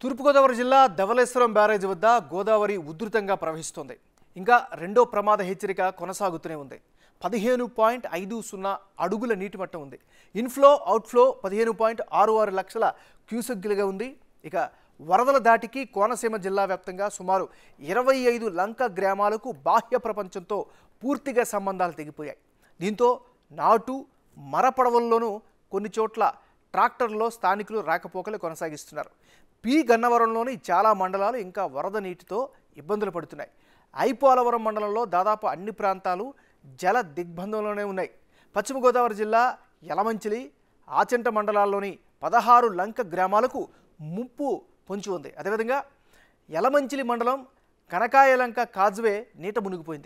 తూర్పుగోదావరి జిల్లా ధవళేశ్వరం బ్యారేజ్ వద్ద గోదావరి ఉధృతంగా ప్రవహిస్తోంది ఇంకా రెండో ప్రమాద హెచ్చరిక కొనసాగుతూనే ఉంది పదిహేను పాయింట్ ఐదు సున్నా అడుగుల నీటి మట్టం ఉంది ఇన్ఫ్లో అవుట్ఫ్లో పదిహేను పాయింట్ ఆరు ఆరు లక్షల క్యూసెక్లుగా ఉంది ఇక వరదల దాటికి కోనసీమ జిల్లా వ్యాప్తంగా సుమారు ఇరవై ఐదు లంక గ్రామాలకు బాహ్య ప్రపంచంతో పూర్తిగా సంబంధాలు తెగిపోయాయి దీంతో నాటు మరపడవల్లోనూ కొన్ని చోట్ల ట్రాక్టర్లో స్థానికులు రాకపోకలు కొనసాగిస్తున్నారు పి గన్నవరంలోని చాలా మండలాలు ఇంకా వరద నీటితో ఇబ్బందులు పడుతున్నాయి ఐపోలవరం మండలంలో దాదాపు అన్ని ప్రాంతాలు జల దిగ్బంధంలోనే ఉన్నాయి పశ్చిమ గోదావరి జిల్లా యలమంచిలి ఆచంట మండలాల్లోని పదహారు లంక గ్రామాలకు ముప్పు పొంచి ఉంది అదేవిధంగా యలమంచిలి మండలం కనకాయలంక కాజ్వే నీట మునిగిపోయింది